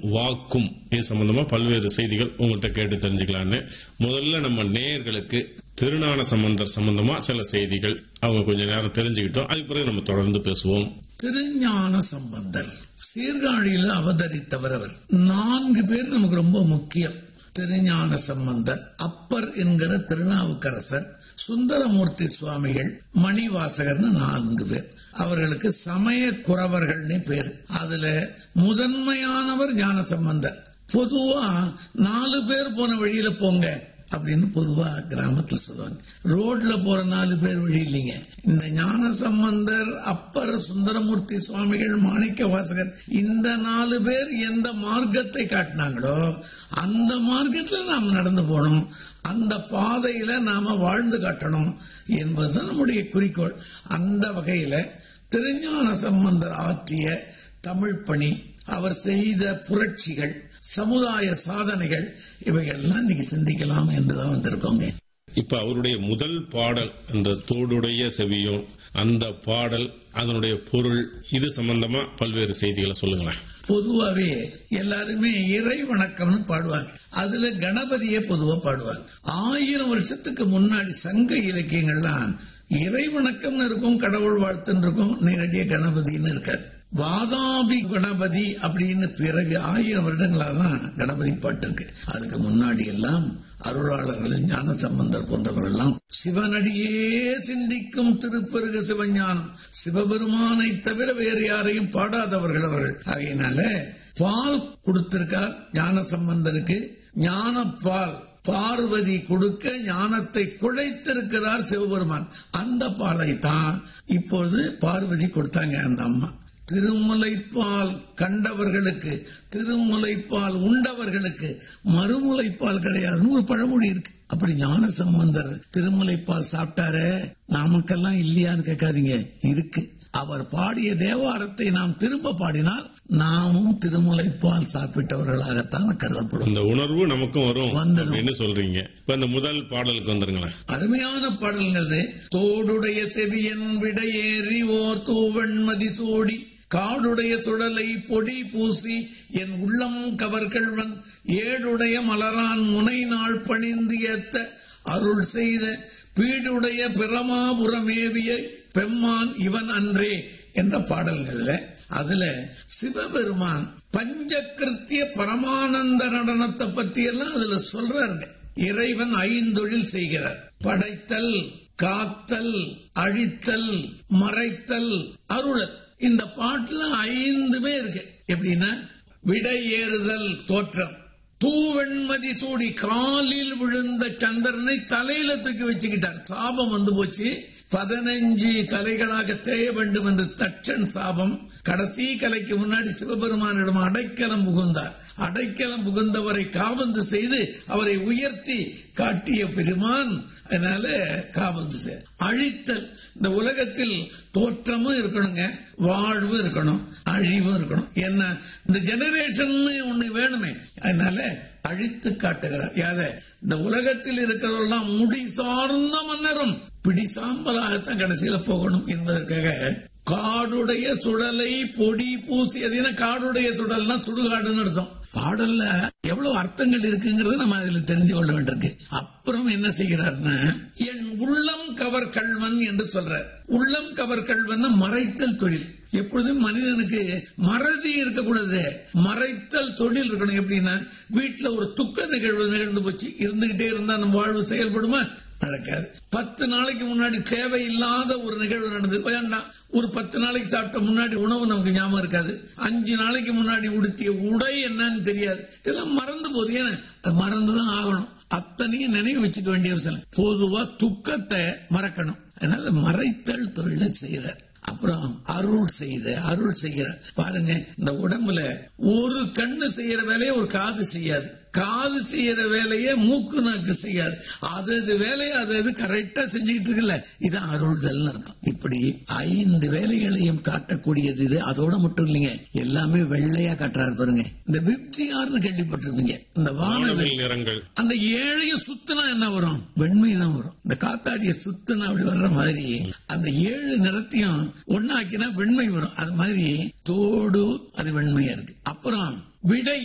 வாக்கும் இது சம்பந்தமா பல்வேறு செய்திகள் உங்கள்கிட்ட கேட்டு தெரிஞ்சுக்கலான்னு முதல்ல நம்ம நேயர்களுக்கு திருஞான சம்பந்தர் சம்பந்தமா சில செய்திகள் அவங்க கொஞ்ச நேரம் தெரிஞ்சுக்கிட்டோம் அதுக்கு பிறகு நம்ம தொடர்ந்து பேசுவோம் திருஞான சம்பந்தர் சீர்காழியில் அவதரித்தவர் அவர் நான்கு பேர் நமக்கு ரொம்ப முக்கியம் திருஞான சம்பந்தர் அப்பர் என்கிற திருநாவுக்கரசர் சுந்தரமூர்த்தி சுவாமிகள் மணிவாசகர்னு நான்கு பேர் அவர்களுக்கு சமய குறவர்கள்னு பேர் அதுல முதன்மையானவர் ஞான சம்பந்தர் பொதுவா நாலு பேர் போன வழியில போங்க அப்படின்னு பொதுவா கிராமத்துல சொல்லுவாங்க ரோட்ல போற நாலு பேர் வழி இல்லைங்க இந்த ஞான சம்பந்தர் அப்பர் சுந்தரமூர்த்தி சுவாமிகள் மாணிக்க வாசகர் இந்த நாலு பேர் எந்த மார்க்கத்தை காட்டினாங்களோ அந்த மார்க்கத்துல நாம் நடந்து போகணும் அந்த பாதையில நாம வாழ்ந்து காட்டணும் என்பதுதான் நம்முடைய குறிக்கோள் அந்த வகையில திருஞான சம்பந்தர் ஆற்றிய தமிழ் பணி அவர் செய்த புரட்சிகள் சமுதாய சாதனைகள் இவைகள்லாம் இன்னைக்கு சிந்திக்கலாம் என்றுதான் வந்திருக்கோங்க இப்ப அவருடைய முதல் பாடல் அந்த தோடுடைய செவியும் அந்த பாடல் அதனுடைய பொருள் இது சம்பந்தமா பல்வேறு செய்திகளை சொல்லுங்களேன் பொதுவாவே எல்லாருமே இறை வணக்கம்னு பாடுவாங்க அதுல கணபதியே பொதுவா பாடுவாங்க ஆயிரம் வருஷத்துக்கு முன்னாடி சங்க இலக்கியங்கள்லாம் இறை வணக்கம்னு இருக்கும் கடவுள் வாழ்த்துன்னு இருக்கும் நேரடியா கணபதினு இருக்காது வாதாபி கணபதி அப்படின்னு பிறகு ஆயிரம் வருடங்களா தான் கணபதி பாட்டு இருக்கு அதுக்கு முன்னாடி எல்லாம் அருளாளர்கள் ஞான சம்பந்தர் போன்றவர்கள் எல்லாம் சிவனடியே சிந்திக்கும் திருப்பெருக சிவஞானம் சிவபெருமானை தவிர வேறு யாரையும் பாடாதவர்கள் அவர்கள் ஆகையினால பால் கொடுத்திருக்கார் ஞான சம்பந்தருக்கு ஞான பால் பார்வதி கொடுக்க ஞானத்தை குழைத்திருக்கிறார் சிவபெருமான் அந்த பாலை தான் இப்போது பார்வதி கொடுத்தாங்க அந்த அம்மா திருமுலைப்பால் கண்டவர்களுக்கு திருமுலைப்பால் உண்டவர்களுக்கு மறுமுலைப்பால் கிடையாதுன்னு ஒரு பழமொழி இருக்கு அப்படி ஞான சம்பந்தர் திருமுலைப்பால் சாப்பிட்டாரே நாமக்கெல்லாம் இல்லையான்னு கேட்காதீங்க இருக்கு அவர் பாடிய தேவாரத்தை நாம் திரும்ப பாடினால் நாமும் திருமுலைப்பால் சாப்பிட்டவர்களாகத்தான் கருதப்படும் இந்த உணர்வு நமக்கும் வரும் வந்துடும். அப்படின்னு சொல்றீங்க இப்ப இந்த முதல் பாடலுக்கு வந்துருங்களேன் அருமையான பாடல்கள் தோடுடைய செவியன் விடையேறி ஓர் தூவன்மதி சூடி காடுடைய சுடலை பொடி பூசி என் உள்ளம் கவர்கள்வன் ஏடுடைய மலரான் முனை நாள் பணிந்து ஏத்த அருள் செய்த பீடுடைய பிரமாபுரமேவிய பெம்மான் இவன் அன்றே என்ற பாடல்கள்ல அதுல சிவபெருமான் பஞ்சகிருத்திய பரமானந்த நடனத்தை பத்தி எல்லாம் அதுல சொல்றாருங்க இறைவன் ஐந்தொழில் செய்கிறார் படைத்தல் காத்தல் அழித்தல் மறைத்தல் அருளல் இந்த பாட்டுல ஐந்துமே இருக்கு எப்படின்னா விடை ஏறுதல் தோற்றம் தூவெண்மதி சூடி காலில் விழுந்த சந்திரனை தலையில தூக்கி வச்சுக்கிட்டார் சாபம் வந்து போச்சு பதினஞ்சு கலைகளாக தேய வேண்டும் என்று தட்சன் சாபம் கடைசி கலைக்கு முன்னாடி சிவபெருமானிடம் அடைக்கலம் புகுந்தார் அடைக்கலம் புகுந்தவரை காவந்து செய்து அவரை உயர்த்தி காட்டிய பெருமான் அதனால காவந்து செய் அழித்தல் இந்த உலகத்தில் தோற்றமும் இருக்கணுங்க வாழ்வு இருக்கணும் அழிவும் இருக்கணும் என்ன இந்த ஜெனரேஷன் ஒண்ணு வேணுமே அதனால அழித்து காட்டுகிறார் யாத இந்த உலகத்தில் இருக்கிறவெல்லாம் முடி சார்ந்த மன்னரும் பிடி சாம்பலாகத்தான் கடைசியில போகணும் என்பதற்காக காடுடைய சுடலை பொடி பூசி அது என்ன காடுடைய சுடல்னா சுடுகாடுன்னு அர்த்தம் பாடல்ல எவ்வளவு அர்த்தங்கள் இருக்குங்கிறத நம்ம அதுல தெரிஞ்சு கொள்ள வேண்டியிருக்கு அப்புறம் என்ன செய்கிறார்னா என் உள்ளம் கவர் கல்வன் என்று சொல்றார் உள்ளம் கவர் கல்வன் மறைத்தல் தொழில் எப்பொழுதும் மனிதனுக்கு மறதி இருக்கக்கூடாது மறைத்தல் தொழில் இருக்கணும் எப்படின்னா வீட்டுல ஒரு துக்க நிகழ்வு நிகழ்ந்து போச்சு இருந்துகிட்டே இருந்தா நம்ம வாழ்வு செயல்படுமா நடக்காது பத்து நாளைக்கு முன்னாடி தேவையில்லாத ஒரு நிகழ்வு நடந்து வேண்டாம் ஒரு பத்து நாளைக்கு சாப்பிட்ட முன்னாடி உணவு நமக்கு ஞாபகம் இருக்காது அஞ்சு நாளைக்கு முன்னாடி உடுத்திய உடை என்னன்னு தெரியாது இதெல்லாம் மறந்து போகுது ஏன்னா அது மறந்துதான் ஆகணும் அத்தனையும் நினைவு வச்சுக்க வேண்டிய அவசியம் பொதுவா துக்கத்தை மறக்கணும் அதனால மறைத்தல் தொழிலை செய்யறார் அப்புறம் அருள் செய்த அருள் செய்கிற பாருங்க இந்த உடம்புல ஒரு கண்ணு செய்யற வேலையை ஒரு காது செய்யாது காது செய்யற வேலையை மூக்கு நாக்கு செய்யாது அது அது வேலையை அது அது கரெக்டா செஞ்சுக்கிட்டு இருக்குல்ல இது அருள்தல் அர்த்தம் இப்படி ஐந்து வேலைகளையும் காட்டக்கூடியது இது அதோட மட்டும் இல்லைங்க எல்லாமே வெள்ளையா காட்டுறாரு பாருங்க இந்த விப்சியார்னு கேள்விப்பட்டிருப்பீங்க இந்த வானவில் வானவில் நிறங்கள் அந்த ஏழையும் சுத்தினா என்ன வரும் வெண்மை தான் வரும் இந்த காத்தாடிய சுத்தினா அப்படி வர்ற மாதிரி அந்த ஏழு நிறத்தையும் ஒன்னாக்கினா வெண்மை வரும் அது மாதிரி தோடு அது வெண்மையா இருக்கு அப்புறம் விடை